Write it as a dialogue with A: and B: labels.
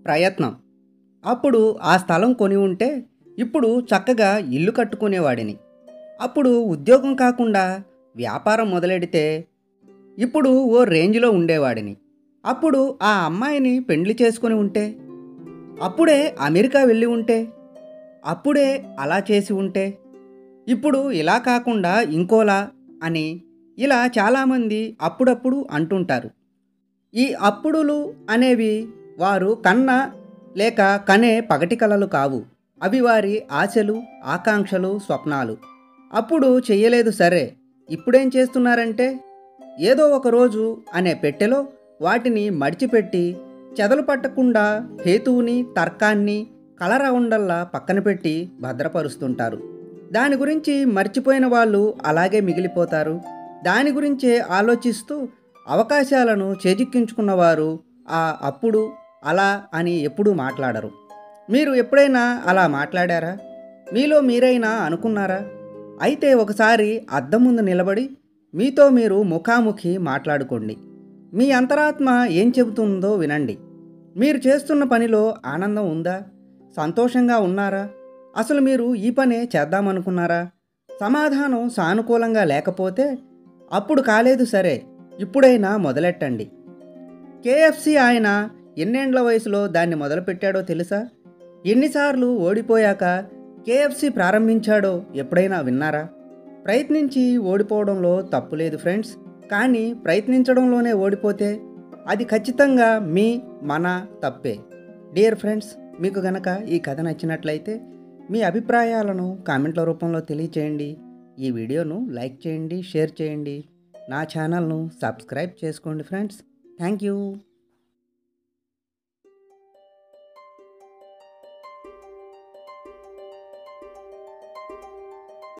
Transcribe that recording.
A: ప్రయత్నం అప్పుడు ఆ స్థలం కొని ఉంటే ఇప్పుడు చక్కగా ఇల్లు కట్టుకునేవాడిని అప్పుడు ఉద్యోగం కాకుండా వ్యాపారం మొదలెడితే ఇప్పుడు ఓ రేంజ్లో ఉండేవాడిని అప్పుడు ఆ అమ్మాయిని పెండ్లి చేసుకుని ఉంటే అప్పుడే అమెరికా వెళ్ళి ఉంటే అప్పుడే అలా చేసి ఉంటే ఇప్పుడు ఇలా కాకుండా ఇంకోలా అని ఇలా చాలామంది అప్పుడప్పుడు అంటుంటారు ఈ అప్పుడులు అనేవి వారు కన్న లేక కనే పగటి కలలు కావు అవి వారి ఆశలు ఆకాంక్షలు స్వప్నాలు అప్పుడు చెయ్యలేదు సరే ఇప్పుడేం చేస్తున్నారంటే ఏదో ఒక రోజు అనే పెట్టెలో వాటిని మడిచిపెట్టి చెదలు పట్టకుండా హేతువుని తర్కాన్ని కలరవుండల్లా పక్కన పెట్టి భద్రపరుస్తుంటారు దాని గురించి మర్చిపోయిన వాళ్ళు అలాగే మిగిలిపోతారు దాని గురించే ఆలోచిస్తూ అవకాశాలను చేజిక్కించుకున్నవారు ఆ అప్పుడు అలా అని ఎప్పుడూ మాట్లాడరు మీరు ఎప్పుడైనా అలా మాట్లాడారా మీలో మీరైనా అనుకున్నారా అయితే ఒకసారి అద్దం ముందు నిలబడి మీతో మీరు ముఖాముఖి మాట్లాడుకోండి మీ అంతరాత్మ ఏం చెబుతుందో వినండి మీరు చేస్తున్న పనిలో ఆనందం ఉందా సంతోషంగా ఉన్నారా అసలు మీరు ఈ పనే చేద్దామనుకున్నారా సమాధానం సానుకూలంగా లేకపోతే అప్పుడు కాలేదు సరే ఇప్పుడైనా మొదలెట్టండి కేఎఫ్సి ఆయన ఎన్నేండ్ల వయసులో దాన్ని మొదలుపెట్టాడో తెలుసా ఎన్నిసార్లు ఓడిపోయాక కేఎఫ్సి ప్రారంభించాడో ఎప్పుడైనా విన్నారా ప్రయత్నించి ఓడిపోవడంలో తప్పు లేదు ఫ్రెండ్స్ కానీ ప్రయత్నించడంలోనే ఓడిపోతే అది ఖచ్చితంగా మీ మన తప్పే డియర్ ఫ్రెండ్స్ మీకు గనక ఈ కథ నచ్చినట్లయితే మీ అభిప్రాయాలను కామెంట్ల రూపంలో తెలియచేయండి ఈ వీడియోను లైక్ చేయండి షేర్ చేయండి నా ఛానల్ను సబ్స్క్రైబ్ చేసుకోండి ఫ్రెండ్స్ థ్యాంక్ యూ